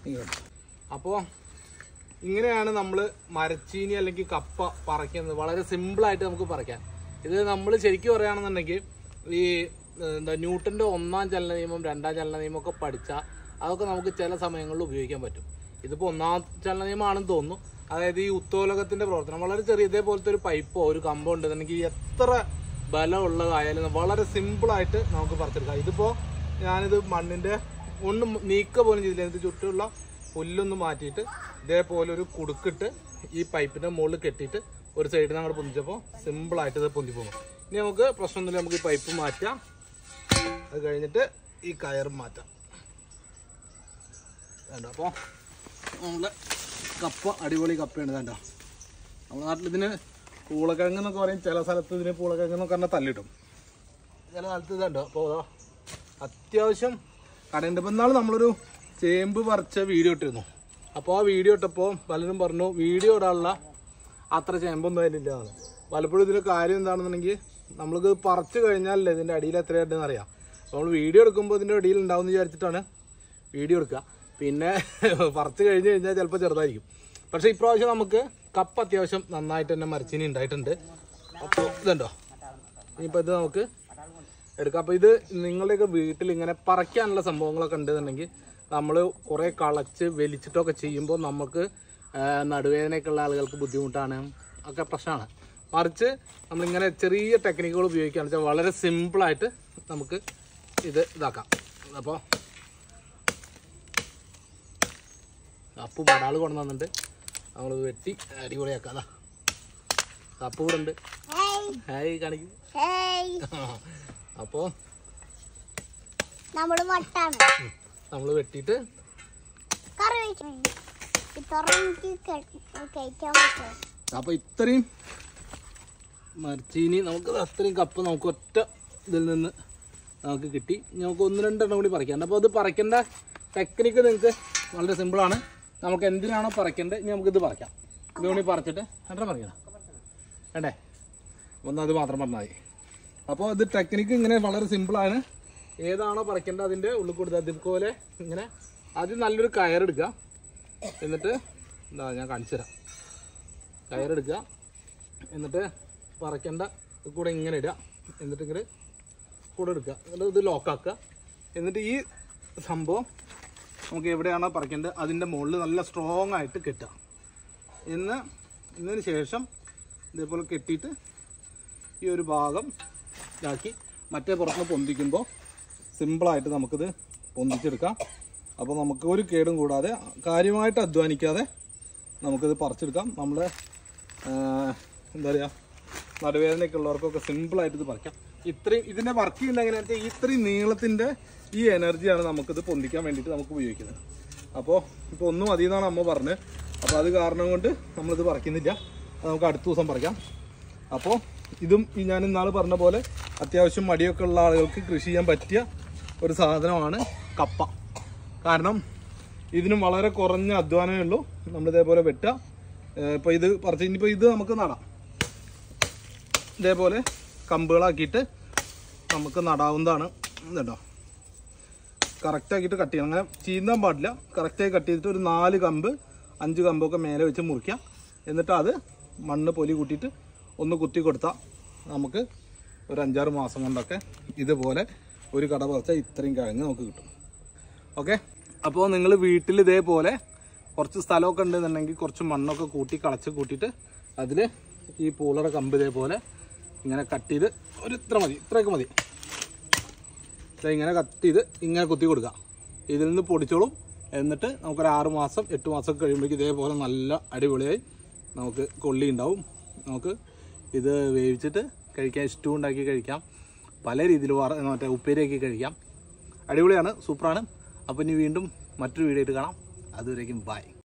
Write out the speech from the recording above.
ഇങ്ങോട്ട് അപ്പോൾ ഇങ്ങനെയാണ് നമ്മൾ മരച്ചീനി അല്ലെങ്കിൽ കപ്പ പറിക്കുന്നത് വളരെ സിമ്പിളായിട്ട് നമുക്ക് പറിക്കാം ഇത് നമ്മൾ ശരിക്കും പറയുകയാണെന്നുണ്ടെങ്കിൽ ഈ ഏഹ്, എന്താ ന്യൂട്ടന്റെ ഒന്നാം ചലന നിയമം രണ്ടാം ചലന നിയമം ഒക്കെ പഠിച്ചാൽ അതൊക്കെ നമുക്ക് ചില സമയങ്ങളിൽ ഉപയോഗിക്കാൻ പറ്റും ഇതിപ്പോൾ ഒന്നാം ചലന നിയമമാണെന്ന് തോന്നുന്നു അതായത് ഈ ഉത്തോലകത്തിന്റെ പ്രവർത്തനം വളരെ ചെറിയ ഇതേപോലത്തെ ഒരു പൈപ്പോ ഒരു കമ്പോ ഉണ്ടെന്നുണ്ടെങ്കിൽ എത്ര ബലമുള്ളതായാലും വളരെ സിമ്പിളായിട്ട് നമുക്ക് പറിച്ചെടുക്കാം ഇതിപ്പോൾ ഞാനിത് മണ്ണിന്റെ ഒന്നും നീക്ക പോലും ചെയ്തില്ല ഇതിന് ചുറ്റുമുള്ള പുല്ലൊന്ന് മാറ്റിയിട്ട് ഇതേപോലെ ഒരു കുടുക്കിട്ട് ഈ പൈപ്പിന്റെ മുകളിൽ കെട്ടിയിട്ട് ഒരു സൈഡിൽ നിന്ന് അങ്ങോട്ട് പൊന്തിച്ചപ്പോൾ സിമ്പിളായിട്ട് ഇത് പൊന്തി പോകും ഇനി നമുക്ക് പ്രശ്നമൊന്നുമില്ല നമുക്ക് ഈ പൈപ്പ് മാറ്റാം അത് കഴിഞ്ഞിട്ട് ഈ കയറും മാറ്റാം വേണ്ട അപ്പോൾ നമ്മളെ കപ്പ അടിപൊളി കപ്പയാണ് വേണ്ട നമ്മുടെ നാട്ടിൽ ഇതിന് പൂളക്കിഴങ്ങ് എന്നൊക്കെ പറയും ചില സ്ഥലത്ത് ഇതിന് പൂളക്കിഴങ്ങ് എന്നൊക്കെ പറഞ്ഞാൽ തല്ലിട്ടും ചില സ്ഥലത്ത് ഇതുണ്ടോ അപ്പോൾ അതാ അത്യാവശ്യം കടയുണ്ട് ഇപ്പം ഇന്നാൾ നമ്മളൊരു ചേമ്പ് പറിച്ച വീഡിയോ ഇട്ടിരുന്നു അപ്പോൾ ആ വീഡിയോ ഇട്ടപ്പോൾ പലരും പറഞ്ഞു വീഡിയോ ഇടാനുള്ള അത്ര ചേമ്പൊന്നും അതിലില്ല എന്നാണ് പലപ്പോഴും ഇതിൻ്റെ കാര്യം എന്താണെന്നുണ്ടെങ്കിൽ നമ്മൾക്ക് പറിച്ചു കഴിഞ്ഞാലല്ലേ ഇതിൻ്റെ അടിയിൽ എത്രയായിട്ടെന്ന് അറിയാം നമ്മൾ വീഡിയോ എടുക്കുമ്പോൾ ഇതിൻ്റെ അടിയിൽ ഉണ്ടാവും എന്ന് വിചാരിച്ചിട്ടാണ് വീഡിയോ എടുക്കുക പിന്നെ പറിച്ചു കഴിഞ്ഞ് കഴിഞ്ഞാൽ ചിലപ്പോൾ ചെറുതായിരിക്കും പക്ഷേ ഇപ്രാവശ്യം നമുക്ക് കപ്പ് അത്യാവശ്യം നന്നായിട്ട് തന്നെ മരച്ചിനി ഉണ്ടായിട്ടുണ്ട് അപ്പോൾ ഇതുണ്ടോ ഇനിയിപ്പോൾ ഇത് നമുക്ക് എടുക്കാം അപ്പോൾ ഇത് നിങ്ങളുടെയൊക്കെ വീട്ടിൽ ഇങ്ങനെ പറിക്കാനുള്ള സംഭവങ്ങളൊക്കെ ഉണ്ടെന്നുണ്ടെങ്കിൽ നമ്മൾ കുറേ കളച്ച് വലിച്ചിട്ടൊക്കെ ചെയ്യുമ്പോൾ നമുക്ക് ആ, നടുവേദനയൊക്കെ ഉള്ള ആളുകൾക്ക് ബുദ്ധിമുട്ടാണ് ഒക്കെ പ്രശ്നമാണ് മറിച്ച് നമ്മളിങ്ങനെ ചെറിയ ടെക്നിക്കുകൾ ഉപയോഗിക്കുകയാണെന്ന് വെച്ചാൽ വളരെ സിമ്പിളായിട്ട് നമുക്ക് ഇത് ഇതാക്കാം അപ്പോൾ അപ്പു പടാൾ കൊണ്ടു വന്നിട്ട് നമ്മൾ വെട്ടി അടിപൊളിയാക്കാം അതാ അപ്പു ഇവിടെ ഉണ്ട് ഹായ് കാണിക്കും ഹേയ് അപ്പോൾ നമ്മള് മട്ടാണ് നമ്മൾ വെട്ടിയിട്ട് കറി വെച്ചു തുറന്നിട്ട് കഴിക്കാൻ പറ്റുമോ അപ്പോൾ ഇത്രയും മരച്ചീനി നമുക്ക് അത്രയും കപ്പ് നമുക്ക് ഒറ്റ ഇതിൽ നിന്ന് നമുക്ക് കിട്ടി ഇനി നമുക്ക് ഒന്ന് രണ്ടെണ്ണം കൂടി പറിക്കാണ്ട് അപ്പോൾ അത് പറിക്കേണ്ട ടെക്നിക്ക് നിങ്ങൾക്ക് വളരെ സിമ്പിളാണ് നമുക്ക് എന്തിനാണോ പറിക്കേണ്ടത് ഇനി നമുക്കിത് പറിക്കാം ഇത് കൂടി പറിച്ചിട്ട് രണ്ടെണ്ണം പറിക്കണം വേണ്ടേ ഒന്ന് അത് മാത്രം പറഞ്ഞാൽ മതി അപ്പോൾ ഇത് ടെക്നിക്ക് ഇങ്ങനെ വളരെ സിമ്പിളാണ് ഏതാണോ പറിക്കേണ്ടത് അതിൻ്റെ ഉള്ളിൽ കൊടുത്ത് അതുപോലെ ഇങ്ങനെ ആദ്യം നല്ലൊരു കയറെടുക്കുക എന്നിട്ട് എന്താ ഞാൻ കാണിച്ചു തരാം കയറെടുക്കുക എന്നിട്ട് പറക്കേണ്ട ഇത് കൂടെ ഇങ്ങനെ ഇടുക എന്നിട്ട് ഇങ്ങനെ കൂടെ എടുക്കുക എന്നിട്ട് ഇത് ലോക്കാക്കുക എന്നിട്ട് ഈ സംഭവം നമുക്ക് എവിടെയാണോ പറിക്കേണ്ടത് അതിൻ്റെ മുകളിൽ നല്ല സ്ട്രോങ് ആയിട്ട് കെട്ടുക എന്ന് ഇതിന് ശേഷം ഇതേപോലെ കെട്ടിയിട്ട് ഈ ഒരു ഭാഗം ഇതാക്കി മറ്റേ പുറത്ത് പൊന്തിക്കുമ്പോൾ സിമ്പിളായിട്ട് നമുക്കിത് പൊന്തിച്ചെടുക്കാം അപ്പോൾ നമുക്ക് ഒരു കേടും കൂടാതെ കാര്യമായിട്ട് അധ്വാനിക്കാതെ നമുക്കിത് പറിച്ചെടുക്കാം നമ്മുടെ ആ, എന്താ പറയുക നടുവേദനയൊക്കെ ഉള്ളവർക്കൊക്കെ സിമ്പിളായിട്ട് ഇത് പറിക്കാം ഇത്രയും ഇതിൻ്റെ വർക്ക് ചെയ്യുന്നത് എങ്ങനെയാണെന്ന് വെച്ചാൽ ഇത്രയും നീളത്തിൻ്റെ ഈ എനർജിയാണ് നമുക്കിത് പൊന്തിക്കാൻ വേണ്ടിയിട്ട് നമുക്ക് ഉപയോഗിക്കുന്നത് അപ്പോൾ ഇപ്പോൾ ഒന്നും മതി എന്നാണ് അമ്മ പറഞ്ഞത് അപ്പോൾ അത് കാരണം കൊണ്ട് നമ്മളിത് പറിക്കുന്നില്ല അത് നമുക്ക് അടുത്ത ദിവസം പറിക്കാം അപ്പോൾ ഇതും ഈ ഞാൻ ഇന്നാൾ പറഞ്ഞ പോലെ അത്യാവശ്യം മടിയൊക്കെ ഉള്ള ആളുകൾക്ക് കൃഷി ചെയ്യാൻ പറ്റിയ ഒരു സാധനമാണ് കപ്പ കാരണം ഇതിനും വളരെ കുറഞ്ഞ അധ്വാനമേ ഉള്ളൂ നമ്മൾ ഇതേപോലെ വെട്ടുക ഏഹ് ഇപ്പൊ ഇത് പറിച്ച് ഇനിയിപ്പോൾ ഇത് നമുക്ക് നടാം ഇതേപോലെ കമ്പുകളാക്കിയിട്ട് നമുക്ക് നടാവുന്നതാണ് കേട്ടോ കറക്റ്റാക്കിയിട്ട് കട്ട് ചെയ്യണം അങ്ങനെ ചീന്താൻ പാടില്ല കറക്റ്റായി കട്ട് ചെയ്തിട്ട് ഒരു നാല് കമ്പ് അഞ്ച് കമ്പൊക്കെ മേലെ വെച്ച് മുറിക്കാം എന്നിട്ട് അത് മണ്ണ് പൊലി കൂട്ടിയിട്ട് ഒന്ന് കുത്തി കൊടുത്താൽ നമുക്ക് ഒരു അഞ്ചാറ് മാസം കൊണ്ടൊക്കെ ഇതുപോലെ ഒരു കട പറിച്ചാൽ ഇത്രയും കിഴങ്ങ് നമുക്ക് കിട്ടും ഓക്കെ അപ്പോൾ നിങ്ങൾ വീട്ടിൽ ഇതേപോലെ കുറച്ച് സ്ഥലമൊക്കെ ഉണ്ടെന്നുണ്ടെങ്കിൽ കുറച്ച് മണ്ണൊക്കെ കൂട്ടി കളച്ച് കൂട്ടിയിട്ട് അതിൽ ഈ പൂളയുടെ കമ്പ് ഇതേപോലെ ഇങ്ങനെ കട്ട് ചെയ്ത് ഒരു ഇത്ര മതി ഇത്രയൊക്കെ മതി ദേ ഇങ്ങനെ കട്ട് ചെയ്ത് ഇങ്ങനെ കുത്തി കൊടുക്കുക ഇതിൽ നിന്ന് പൊടിച്ചോളും എന്നിട്ട് നമുക്കൊരു ആറ് മാസം എട്ട് മാസം കഴിയുമ്പോഴേക്കും ഇതേപോലെ നല്ല അടിപൊളിയായി നമുക്ക് കൊള്ളി ഉണ്ടാവും നമുക്ക് ഇത് വേവിച്ചിട്ട് കഴിക്കാൻ സ്റ്റൂ ഉണ്ടാക്കി കഴിക്കാം പല രീതിയിൽ വറ മറ്റേ ഉപ്പേരിയാക്കി കഴിക്കാം അടിപൊളിയാണ് സൂപ്പറാണ് അപ്പോൾ ഇനി വീണ്ടും മറ്റൊരു വീഡിയോ ആയിട്ട് കാണാം അതുവരേക്കും ബൈ